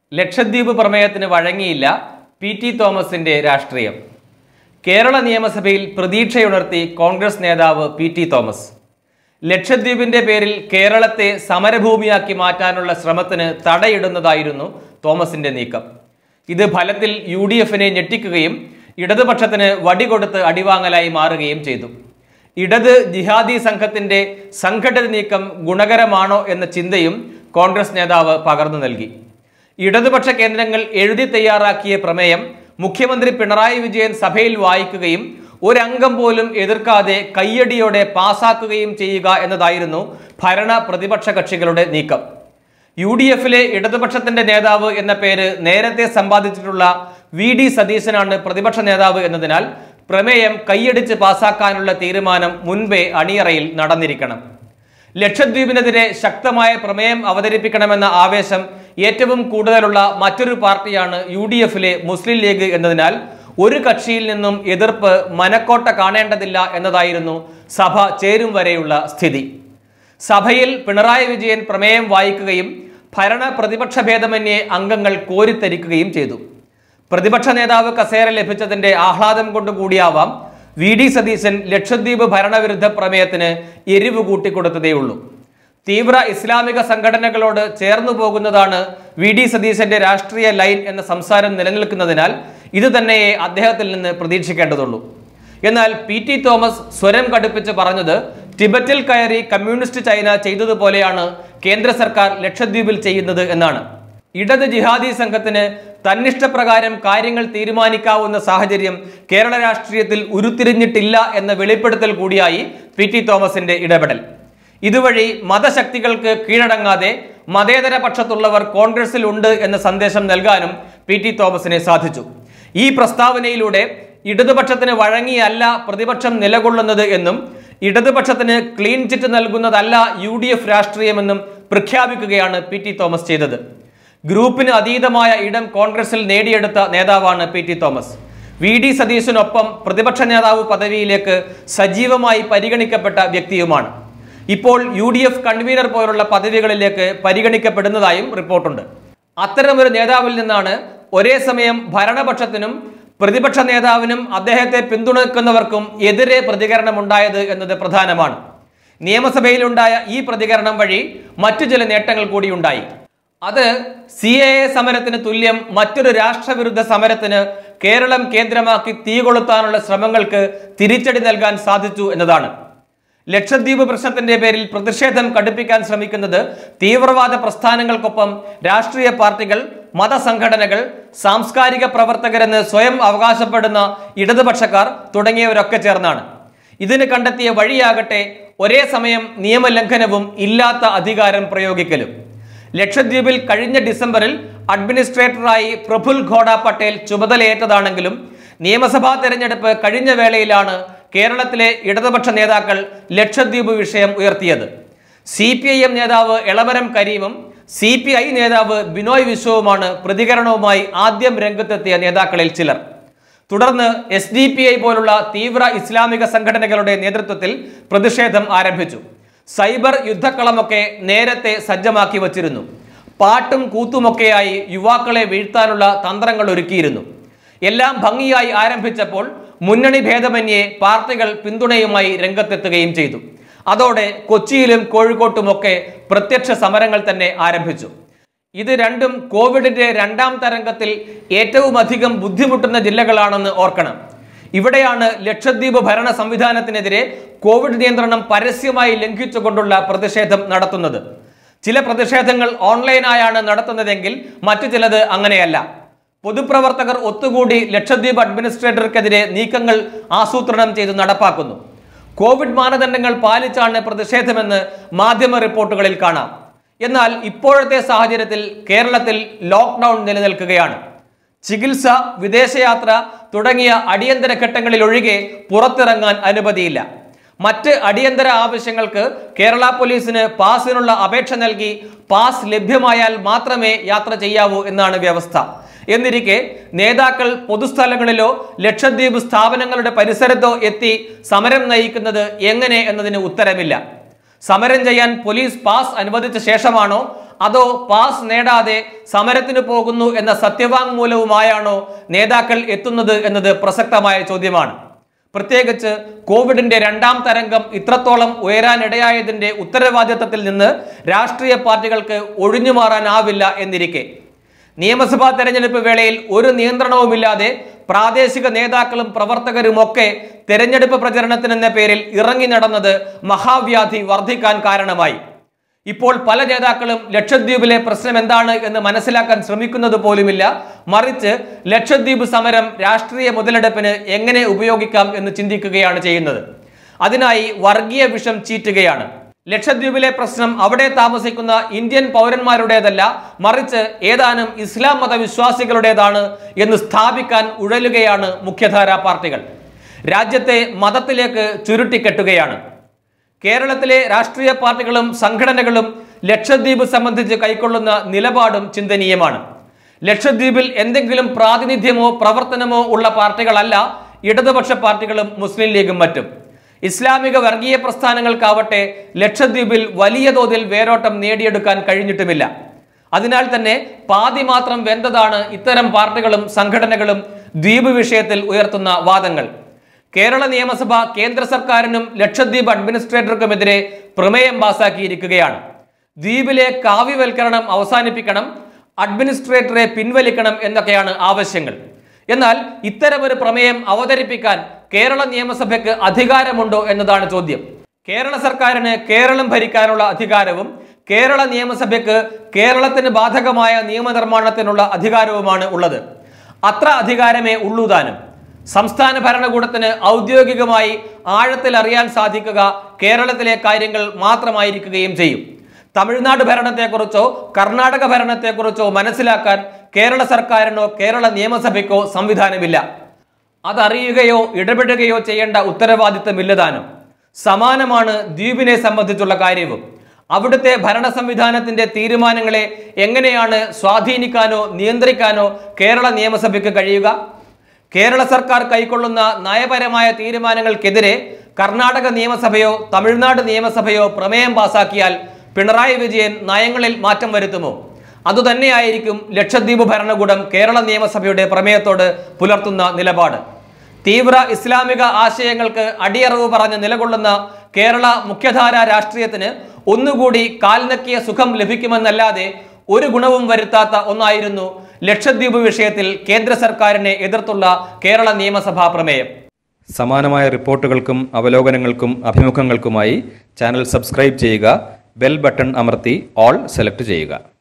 ലക്ഷദ്വീപ് പ്രമേയത്തിന് വഴങ്ങിയില്ല P T തോമസിന്റെ രാഷ്ട്രീയം കേരള നിയമസഭയിൽ പ്രതീക്ഷയുണർത്തി കോൺഗ്രസ് നേതാവ് പി ടി തോമസ് ലക്ഷദ്വീപിന്റെ പേരിൽ കേരളത്തെ സമരഭൂമിയാക്കി മാറ്റാനുള്ള ശ്രമത്തിന് തടയിടുന്നതായിരുന്നു തോമസിന്റെ നീക്കം ഇത് ഫലത്തിൽ യു ഡി എഫിനെ ഞെട്ടിക്കുകയും ഇടതുപക്ഷത്തിന് വടികൊടുത്ത് അടിവാങ്ങലായി മാറുകയും ചെയ്തു ഇടത് ജിഹാദി സംഘത്തിന്റെ സംഘടിത നീക്കം ഗുണകരമാണോ എന്ന ചിന്തയും കോൺഗ്രസ് നേതാവ് പകർന്നു നൽകി ഇടതുപക്ഷ കേന്ദ്രങ്ങൾ എഴുതി തയ്യാറാക്കിയ പ്രമേയം മുഖ്യമന്ത്രി പിണറായി വിജയൻ സഭയിൽ വായിക്കുകയും ഒരംഗം പോലും എതിർക്കാതെ കയ്യടിയോടെ പാസാക്കുകയും ചെയ്യുക എന്നതായിരുന്നു ഭരണ പ്രതിപക്ഷ കക്ഷികളുടെ നീക്കം യു ഡി എഫിലെ ഇടതുപക്ഷത്തിന്റെ നേതാവ് എന്ന പേര് നേരത്തെ സമ്പാദിച്ചിട്ടുള്ള വി ഡി സതീശനാണ് പ്രതിപക്ഷ നേതാവ് എന്നതിനാൽ പ്രമേയം കൈയടിച്ച് പാസാക്കാനുള്ള തീരുമാനം മുൻപേ അണിയറയിൽ നടന്നിരിക്കണം ലക്ഷദ്വീപിനെതിരെ ശക്തമായ പ്രമേയം അവതരിപ്പിക്കണമെന്ന ആവേശം ഏറ്റവും കൂടുതലുള്ള മറ്റൊരു പാർട്ടിയാണ് യു ഡി എഫിലെ മുസ്ലിം ലീഗ് എന്നതിനാൽ ഒരു കക്ഷിയിൽ നിന്നും എതിർപ്പ് മനക്കോട്ട കാണേണ്ടതില്ല എന്നതായിരുന്നു സഭ ചേരും വരെയുള്ള സ്ഥിതി സഭയിൽ പിണറായി വിജയൻ പ്രമേയം വായിക്കുകയും ഭരണ പ്രതിപക്ഷ ഭേദമന്യേ അംഗങ്ങൾ കോരിത്തരിക്കുകയും ചെയ്തു പ്രതിപക്ഷ നേതാവ് കസേര ലഭിച്ചതിന്റെ ആഹ്ലാദം കൊണ്ട് കൂടിയാവാം വി ഡി സതീശൻ ലക്ഷദ്വീപ് ഭരണവിരുദ്ധ പ്രമേയത്തിന് എരിവ് കൂട്ടിക്കൊടുത്തതേയുള്ളൂ തീവ്ര ഇസ്ലാമിക സംഘടനകളോട് ചേർന്നു പോകുന്നതാണ് വി ഡി സതീശന്റെ രാഷ്ട്രീയ ലൈൻ എന്ന സംസാരം നിലനിൽക്കുന്നതിനാൽ ഇത് തന്നെയേ അദ്ദേഹത്തിൽ നിന്ന് പ്രതീക്ഷിക്കേണ്ടതുള്ളൂ എന്നാൽ പി ടി തോമസ് സ്വരം കടുപ്പിച്ച് പറഞ്ഞത് ടിബറ്റിൽ കയറി കമ്മ്യൂണിസ്റ്റ് ചൈന ചെയ്തതുപോലെയാണ് കേന്ദ്ര സർക്കാർ ലക്ഷദ്വീപിൽ ചെയ്യുന്നത് എന്നാണ് ഇടത് ജിഹാദി സംഘത്തിന് തന്നിഷ്ടപ്രകാരം കാര്യങ്ങൾ തീരുമാനിക്കാവുന്ന സാഹചര്യം കേരള രാഷ്ട്രീയത്തിൽ ഉരുത്തിരിഞ്ഞിട്ടില്ല എന്ന വെളിപ്പെടുത്തൽ കൂടിയായി പി ടി തോമസിന്റെ ഇടപെടൽ ഇതുവഴി മതശക്തികൾക്ക് കീഴടങ്ങാതെ മതേതര പക്ഷത്തുള്ളവർ കോൺഗ്രസിൽ ഉണ്ട് എന്ന സന്ദേശം നൽകാനും പി ടി തോമസിനെ സാധിച്ചു ഈ പ്രസ്താവനയിലൂടെ ഇടതുപക്ഷത്തിന് വഴങ്ങിയല്ല പ്രതിപക്ഷം നിലകൊള്ളുന്നത് എന്നും ഇടതുപക്ഷത്തിന് ക്ലീൻ ചിറ്റ് നൽകുന്നതല്ല യു ഡി എഫ് രാഷ്ട്രീയമെന്നും പ്രഖ്യാപിക്കുകയാണ് പി ടി തോമസ് ചെയ്തത് ഗ്രൂപ്പിന് അതീതമായ ഇടം കോൺഗ്രസിൽ നേടിയെടുത്ത നേതാവാണ് പി ടി തോമസ് വി ഡി സതീശനൊപ്പം പ്രതിപക്ഷ നേതാവ് പദവിയിലേക്ക് സജീവമായി പരിഗണിക്കപ്പെട്ട വ്യക്തിയുമാണ് ഇപ്പോൾ യു ഡി എഫ് കൺവീനർ പോലുള്ള പദവികളിലേക്ക് പരിഗണിക്കപ്പെടുന്നതായും റിപ്പോർട്ടുണ്ട് അത്തരമൊരു നേതാവിൽ നിന്നാണ് ഒരേ സമയം ഭരണപക്ഷത്തിനും പ്രതിപക്ഷ നേതാവിനും അദ്ദേഹത്തെ പിന്തുണയ്ക്കുന്നവർക്കും എതിരെ പ്രതികരണമുണ്ടായത് എന്നത് പ്രധാനമാണ് നിയമസഭയിലുണ്ടായ ഈ പ്രതികരണം വഴി മറ്റു ചില നേട്ടങ്ങൾ കൂടിയുണ്ടായി അത് സി എ എ സമരത്തിന് തുല്യം മറ്റൊരു രാഷ്ട്രവിരുദ്ധ സമരത്തിന് കേരളം കേന്ദ്രമാക്കി തീ കൊളുത്താനുള്ള ശ്രമങ്ങൾക്ക് തിരിച്ചടി നൽകാൻ സാധിച്ചു എന്നതാണ് ലക്ഷദ്വീപ് പ്രശ്നത്തിന്റെ പേരിൽ പ്രതിഷേധം കടുപ്പിക്കാൻ ശ്രമിക്കുന്നത് തീവ്രവാദ പ്രസ്ഥാനങ്ങൾക്കൊപ്പം രാഷ്ട്രീയ പാർട്ടികൾ മതസംഘടനകൾ സാംസ്കാരിക പ്രവർത്തകരെന്ന് സ്വയം അവകാശപ്പെടുന്ന ഇടതുപക്ഷക്കാർ തുടങ്ങിയവരൊക്കെ ചേർന്നാണ് ഇതിന് കണ്ടെത്തിയ വഴിയാകട്ടെ ഒരേ സമയം നിയമലംഘനവും ഇല്ലാത്ത അധികാരം പ്രയോഗിക്കലും ലക്ഷദ്വീപിൽ കഴിഞ്ഞ ഡിസംബറിൽ അഡ്മിനിസ്ട്രേറ്ററായി പ്രഫുൽ ഘോഡ പട്ടേൽ ചുമതലയേറ്റതാണെങ്കിലും നിയമസഭാ തെരഞ്ഞെടുപ്പ് കഴിഞ്ഞ വേളയിലാണ് കേരളത്തിലെ ഇടതുപക്ഷ നേതാക്കൾ ലക്ഷദ്വീപ് വിഷയം ഉയർത്തിയത് സി പി ഐ എം നേതാവ് എളമരം കരീമും സി പി ഐ നേതാവ് ബിനോയ് വിശ്വവുമാണ് പ്രതികരണവുമായി ആദ്യം രംഗത്തെത്തിയ നേതാക്കളിൽ ചിലർ തുടർന്ന് എസ് ഡി പി ഐ പോലുള്ള തീവ്ര ഇസ്ലാമിക സംഘടനകളുടെ നേതൃത്വത്തിൽ പ്രതിഷേധം ആരംഭിച്ചു സൈബർ യുദ്ധക്കളമൊക്കെ നേരത്തെ സജ്ജമാക്കി വച്ചിരുന്നു പാട്ടും കൂത്തുമൊക്കെയായി യുവാക്കളെ വീഴ്ത്താനുള്ള തന്ത്രങ്ങൾ ഒരുക്കിയിരുന്നു എല്ലാം ഭംഗിയായി ആരംഭിച്ചപ്പോൾ മുന്നണി ഭേദമന്യേ പാർട്ടികൾ പിന്തുണയുമായി രംഗത്തെത്തുകയും ചെയ്തു അതോടെ കൊച്ചിയിലും കോഴിക്കോട്ടുമൊക്കെ പ്രത്യക്ഷ സമരങ്ങൾ തന്നെ ആരംഭിച്ചു ഇത് രണ്ടും കോവിഡിന്റെ രണ്ടാം തരംഗത്തിൽ ഏറ്റവും അധികം ബുദ്ധിമുട്ടുന്ന ജില്ലകളാണെന്ന് ഓർക്കണം ഇവിടെയാണ് ലക്ഷദ്വീപ് ഭരണ സംവിധാനത്തിനെതിരെ കോവിഡ് നിയന്ത്രണം പരസ്യമായി ലംഘിച്ചുകൊണ്ടുള്ള പ്രതിഷേധം നടത്തുന്നത് ചില പ്രതിഷേധങ്ങൾ ഓൺലൈനായാണ് നടത്തുന്നതെങ്കിൽ മറ്റു ചിലത് അങ്ങനെയല്ല പൊതുപ്രവർത്തകർ ഒത്തുകൂടി ലക്ഷദ്വീപ് അഡ്മിനിസ്ട്രേറ്റർക്കെതിരെ നീക്കങ്ങൾ ആസൂത്രണം ചെയ്ത് നടപ്പാക്കുന്നു കോവിഡ് മാനദണ്ഡങ്ങൾ പാലിച്ചാണ് പ്രതിഷേധമെന്ന് മാധ്യമ റിപ്പോർട്ടുകളിൽ കാണാം എന്നാൽ ഇപ്പോഴത്തെ സാഹചര്യത്തിൽ കേരളത്തിൽ ലോക്ക്ഡൌൺ നിലനിൽക്കുകയാണ് ചികിത്സ വിദേശയാത്ര തുടങ്ങിയ അടിയന്തര ഘട്ടങ്ങളിൽ ഒഴികെ പുറത്തിറങ്ങാൻ അനുമതിയില്ല മറ്റ് അടിയന്തര ആവശ്യങ്ങൾക്ക് കേരള പോലീസിന് പാസിനുള്ള അപേക്ഷ നൽകി പാസ് ലഭ്യമായാൽ മാത്രമേ യാത്ര ചെയ്യാവൂ എന്നാണ് വ്യവസ്ഥ എന്നിരിക്കെ നേതാക്കൾ പൊതുസ്ഥലങ്ങളിലോ ലക്ഷദ്വീപ് സ്ഥാപനങ്ങളുടെ പരിസരത്തോ എത്തി സമരം നയിക്കുന്നത് എങ്ങനെ എന്നതിന് ഉത്തരമില്ല സമരം ചെയ്യാൻ പോലീസ് പാസ് അനുവദിച്ച ശേഷമാണോ അതോ പാസ് നേടാതെ സമരത്തിന് പോകുന്നു എന്ന സത്യവാങ്മൂലവുമായാണോ നേതാക്കൾ എത്തുന്നത് എന്നത് പ്രസക്തമായ ചോദ്യമാണ് പ്രത്യേകിച്ച് കോവിഡിന്റെ രണ്ടാം തരംഗം ഇത്രത്തോളം ഉയരാനിടയായതിന്റെ ഉത്തരവാദിത്തത്തിൽ നിന്ന് രാഷ്ട്രീയ പാർട്ടികൾക്ക് ഒഴിഞ്ഞുമാറാനാവില്ല എന്നിരിക്കെ നിയമസഭാ തെരഞ്ഞെടുപ്പ് വേളയിൽ ഒരു നിയന്ത്രണവുമില്ലാതെ പ്രാദേശിക നേതാക്കളും പ്രവർത്തകരുമൊക്കെ തെരഞ്ഞെടുപ്പ് പ്രചരണത്തിനെന്ന പേരിൽ ഇറങ്ങി നടന്നത് മഹാവ്യാധി വർദ്ധിക്കാൻ കാരണമായി ഇപ്പോൾ പല നേതാക്കളും ലക്ഷദ്വീപിലെ പ്രശ്നം എന്താണ് എന്ന് മനസ്സിലാക്കാൻ ശ്രമിക്കുന്നത് പോലുമില്ല മറിച്ച് ലക്ഷദ്വീപ് സമരം രാഷ്ട്രീയ മുതലെടുപ്പിന് എങ്ങനെ ഉപയോഗിക്കാം എന്ന് ചിന്തിക്കുകയാണ് ചെയ്യുന്നത് അതിനായി വർഗീയ വിഷം ചീറ്റുകയാണ് ലക്ഷദ്വീപിലെ പ്രശ്നം അവിടെ താമസിക്കുന്ന ഇന്ത്യൻ പൗരന്മാരുടേതല്ല മറിച്ച് ഏതാനും ഇസ്ലാം മത വിശ്വാസികളുടേതാണ് എന്ന് സ്ഥാപിക്കാൻ ഉഴലുകയാണ് മുഖ്യധാരാ പാർട്ടികൾ രാജ്യത്തെ മതത്തിലേക്ക് ചുരുട്ടിക്കെട്ടുകയാണ് കേരളത്തിലെ രാഷ്ട്രീയ പാർട്ടികളും സംഘടനകളും ലക്ഷദ്വീപ് സംബന്ധിച്ച് കൈക്കൊള്ളുന്ന നിലപാടും ചിന്തനീയമാണ് ലക്ഷദ്വീപിൽ എന്തെങ്കിലും പ്രാതിനിധ്യമോ പ്രവർത്തനമോ ഉള്ള പാർട്ടികളല്ല ഇടതുപക്ഷ പാർട്ടികളും മുസ്ലിം ലീഗും മറ്റും ഇസ്ലാമിക വർഗീയ പ്രസ്ഥാനങ്ങൾക്കാവട്ടെ ലക്ഷദ്വീപിൽ വലിയ തോതിൽ വേരോട്ടം നേടിയെടുക്കാൻ കഴിഞ്ഞിട്ടുമില്ല അതിനാൽ തന്നെ പാതി മാത്രം വെന്തതാണ് ഇത്തരം പാർട്ടികളും സംഘടനകളും ദ്വീപ് വിഷയത്തിൽ ഉയർത്തുന്ന വാദങ്ങൾ കേരള നിയമസഭ കേന്ദ്ര സർക്കാരിനും ലക്ഷദ്വീപ് അഡ്മിനിസ്ട്രേറ്റർക്കുമെതിരെ പ്രമേയം പാസാക്കിയിരിക്കുകയാണ് ദ്വീപിലെ കാവ്യവൽക്കരണം അവസാനിപ്പിക്കണം അഡ്മിനിസ്ട്രേറ്ററെ പിൻവലിക്കണം എന്നൊക്കെയാണ് ആവശ്യങ്ങൾ എന്നാൽ ഇത്തരമൊരു പ്രമേയം അവതരിപ്പിക്കാൻ കേരള നിയമസഭയ്ക്ക് അധികാരമുണ്ടോ എന്നതാണ് ചോദ്യം കേരള സർക്കാരിന് കേരളം ഭരിക്കാനുള്ള അധികാരവും കേരള നിയമസഭയ്ക്ക് കേരളത്തിന് ബാധകമായ നിയമനിർമ്മാണത്തിനുള്ള അധികാരവുമാണ് ഉള്ളത് അത്ര അധികാരമേ ഉള്ളൂ താനും സംസ്ഥാന ഭരണകൂടത്തിന് ഔദ്യോഗികമായി ആഴത്തിൽ അറിയാൻ സാധിക്കുക കേരളത്തിലെ കാര്യങ്ങൾ മാത്രമായിരിക്കുകയും ചെയ്യും തമിഴ്നാട് ഭരണത്തെക്കുറിച്ചോ കർണാടക ഭരണത്തെക്കുറിച്ചോ മനസ്സിലാക്കാൻ കേരള സർക്കാരിനോ കേരള നിയമസഭയ്ക്കോ സംവിധാനമില്ല അതറിയുകയോ ഇടപെടുകയോ ചെയ്യേണ്ട ഉത്തരവാദിത്തമില്ല താനും സമാനമാണ് ദ്വീപിനെ സംബന്ധിച്ചുള്ള കാര്യവും അവിടുത്തെ ഭരണ സംവിധാനത്തിന്റെ തീരുമാനങ്ങളെ എങ്ങനെയാണ് സ്വാധീനിക്കാനോ നിയന്ത്രിക്കാനോ കേരള നിയമസഭയ്ക്ക് കഴിയുക കേരള സർക്കാർ കൈക്കൊള്ളുന്ന നയപരമായ തീരുമാനങ്ങൾക്കെതിരെ കർണാടക നിയമസഭയോ തമിഴ്നാട് നിയമസഭയോ പ്രമേയം പാസാക്കിയാൽ പിണറായി വിജയൻ നയങ്ങളിൽ മാറ്റം വരുത്തുമോ അതുതന്നെയായിരിക്കും ലക്ഷദ്വീപ് ഭരണകൂടം കേരള നിയമസഭയുടെ പ്രമേയത്തോട് പുലർത്തുന്ന നിലപാട് തീവ്ര ഇസ്ലാമിക ആശയങ്ങൾക്ക് അടിയറവ് പറഞ്ഞ് നിലകൊള്ളുന്ന കേരള മുഖ്യധാര രാഷ്ട്രീയത്തിന് ഒന്നുകൂടി കാൽനക്കിയ സുഖം ലഭിക്കുമെന്നല്ലാതെ ഒരു ഗുണവും വരുത്താത്ത ഒന്നായിരുന്നു ലക്ഷദ്വീപ് വിഷയത്തിൽ കേന്ദ്ര സർക്കാരിനെ എതിർത്തുള്ള കേരള നിയമസഭാ പ്രമേയം സമാനമായ റിപ്പോർട്ടുകൾക്കും അവലോകനങ്ങൾക്കും അഭിമുഖങ്ങൾക്കുമായി ചാനൽ സബ്സ്ക്രൈബ് ചെയ്യുക ബെൽ ബട്ടൺ അമർത്തി ഓൾ സെലക്ട് ചെയ്യുക